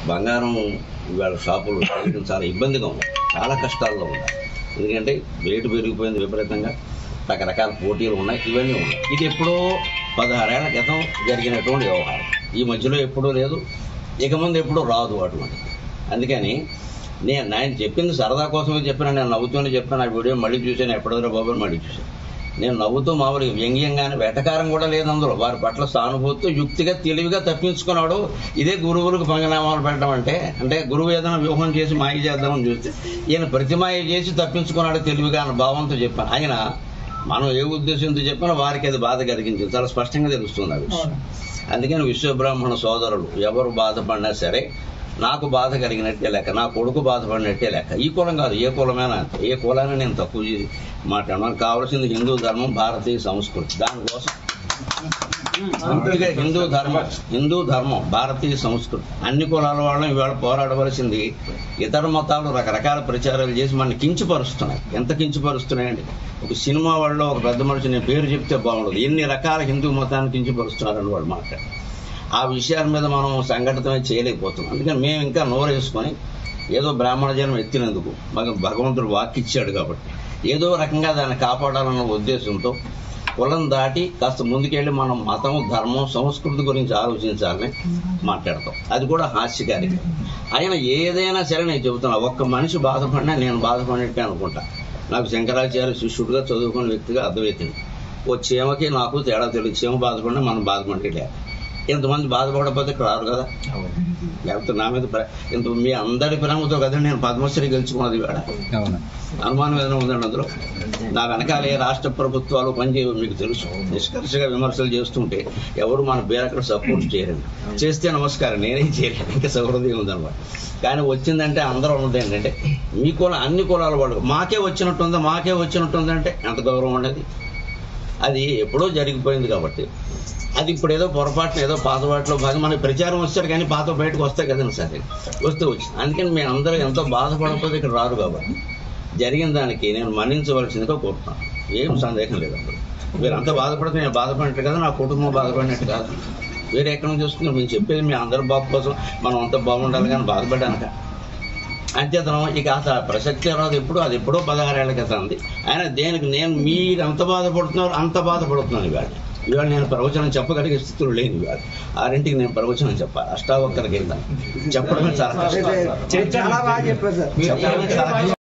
బంగారం ఇవాళ షాపులు చేయడం చాలా ఇబ్బందిగా ఉంది చాలా కష్టాల్లో ఉంది ఎందుకంటే రేటు పెరిగిపోయింది విపరీతంగా రకరకాల పోటీలు ఉన్నాయి ఇవన్నీ ఉన్నాయి ఇది ఎప్పుడో పదహారేళ్ల క్రితం జరిగినటువంటి వ్యవహారం ఈ మధ్యలో ఎప్పుడూ లేదు ఇక ముందు ఎప్పుడూ రాదు అటువంటి అందుకని నేను ఆయన చెప్పింది సరదా కోసమే చెప్పిన నేను నవ్వుతూనే చెప్పాను ఆ వీడియో మళ్ళీ చూశాను ఎప్పటిదో బాబు అని మళ్ళీ చూశాను నేను నవ్వుతూ మామూలుగా వ్యంగ్యంగానే వెటకారం కూడా లేదు అందులో వారి పట్ల సానుభూతితో యుక్తిగా తెలివిగా తప్పించుకున్నాడు ఇదే గురువులకు పంగనామాలు పెట్టడం అంటే అంటే గురువు ఏదైనా వ్యూహం చేసి మాయ చేద్దామని చూస్తే ఈయన ప్రతిమాయ చేసి తప్పించుకున్నాడు తెలివిగా అన్న భావంతో చెప్పాను ఆయన మనం ఏ ఉద్దేశంతో చెప్పినా వారికి అది బాధ కలిగించింది చాలా స్పష్టంగా తెలుస్తుంది ఆ విషయం అందుకని విశ్వబ్రాహ్మణ సోదరులు ఎవరు బాధపడినా సరే నాకు బాధ కలిగినట్టే లెక్క నా కొడుకు బాధపడినట్టే లెక్క ఈ కులం కాదు ఏ కులమైనా అంతే ఏ కులాన్ని నేను తక్కువ చేసి మాట్లాడను మనకు కావాల్సింది హిందూ ధర్మం భారతీయ సంస్కృతి దానికోసం అందుకే హిందూ ధర్మం హిందూ ధర్మం భారతీయ సంస్కృతి అన్ని కులాల వాళ్ళం ఇవాళ పోరాడవలసింది ఇతర మతాలు రకరకాల ప్రచారాలు చేసి మన కించపరుస్తున్నాయి ఎంత కించపరుస్తున్నాయండి ఒక సినిమా వాళ్ళు ఒక పెద్ద మనిషి నేను పేరు చెప్తే బాగుండదు ఎన్ని రకాల హిందూ మతాన్ని కించపరుస్తున్నారని వాళ్ళు మాట్లాడారు ఆ విషయాల మీద మనం సంఘటితమే చేయలేకపోతున్నాం అందుకని మేము ఇంకా నోరేసుకొని ఏదో బ్రాహ్మణ జన్మ ఎత్తినందుకు మాకు భగవంతుడు వాక్కిచ్చాడు కాబట్టి ఏదో రకంగా దాన్ని కాపాడాలన్న ఉద్దేశంతో కులం దాటి కాస్త ముందుకెళ్ళి మనం మతం ధర్మం సంస్కృతి గురించి ఆలోచించాలని మాట్లాడతాం అది కూడా హాస్యకారిక ఆయన ఏదైనా సరే నేను చెబుతున్నా ఒక్క మనిషి బాధపడినా నేను బాధపడినట్టే అనుకుంటా నాకు శంకరాచార్య శిష్యుడిగా చదువుకున్న వ్యక్తిగా అద్వైతిని ఓ చీమకి నాకు తేడా తెలియదు చీమ బాధపడినా మనం బాధపడే లేదు ఇంతమంది బాధపడకపోతే ఇక్కడ రారు కదా లేకపోతే నా మీద ప్ర- ఇంత మీ అందరి ప్రేమతో కదా నేను పద్మశ్రీ గెలుచుకున్నది వేడ అవును అనుమానం ఏదైనా ఉందండి అందులో నా వెనకాల ఏ రాష్ట్ర ప్రభుత్వాలు పనిచేయవు మీకు తెలుసు నిష్కర్షగా విమర్శలు చేస్తుంటే ఎవరు మన పేరు సపోర్ట్ చేయరండి చేస్తే నమస్కారం నేనేం చేయలేను ఇంకా సౌహృదయం ఉందన్నమాట కానీ వచ్చిందంటే అందరూ ఉన్నది ఏంటంటే మీ కుల అన్ని కులాల వాళ్ళు మాకే వచ్చినట్టుందా మాకే వచ్చినట్టుందంటే ఎంత గౌరవం ఉండేది అది ఎప్పుడో జరిగిపోయింది కాబట్టి అది ఇప్పుడు ఏదో పొరపాటున ఏదో పాతబాటులో భాగం మనకి ప్రచారం వచ్చారు కానీ పాత బయటకు వస్తాయి కదండి సరే వస్తూ వచ్చింది అందుకని మేము అందరూ ఎంతో బాధపడకపోతే ఇక్కడ రారు కాబట్టి జరిగిన దానికి నేను మన్నించవలసిందిగా కోరుతున్నాను ఏం సందేహం లేదు అప్పుడు మీరు అంత బాధపడితే నేను బాధపడినట్టు కదా నా కుటుంబం బాధపడినట్టు కాదు వేరే ఎక్కడ నుంచి వస్తుంది మేము చెప్పేది మీ అందరి బాబు కోసం మనం అంతా బాగుండాలి కానీ బాధపడ్డానుక అంచేతనం ఇక అసలు ఆ ప్రసక్తి రాదు ఎప్పుడు అది ఎప్పుడో పదహారేళ్ల క్రితం ఉంది ఆయన దేనికి నేను మీరు ఎంత బాధపడుతున్నారు అంత బాధపడుతున్నాను ఇవాళ ఇవాళ నేను ప్రవచనం చెప్పగలిగే స్థితిలో లేని ఇవాళ ఆరింటికి నేను ప్రవచనం చెప్పాలి అష్టావక్కరికి వెళ్తాను చెప్పడమే చాలా కష్టం చాలా బాగా చెప్పారు సార్ చెప్పడమే చాలా కష్టం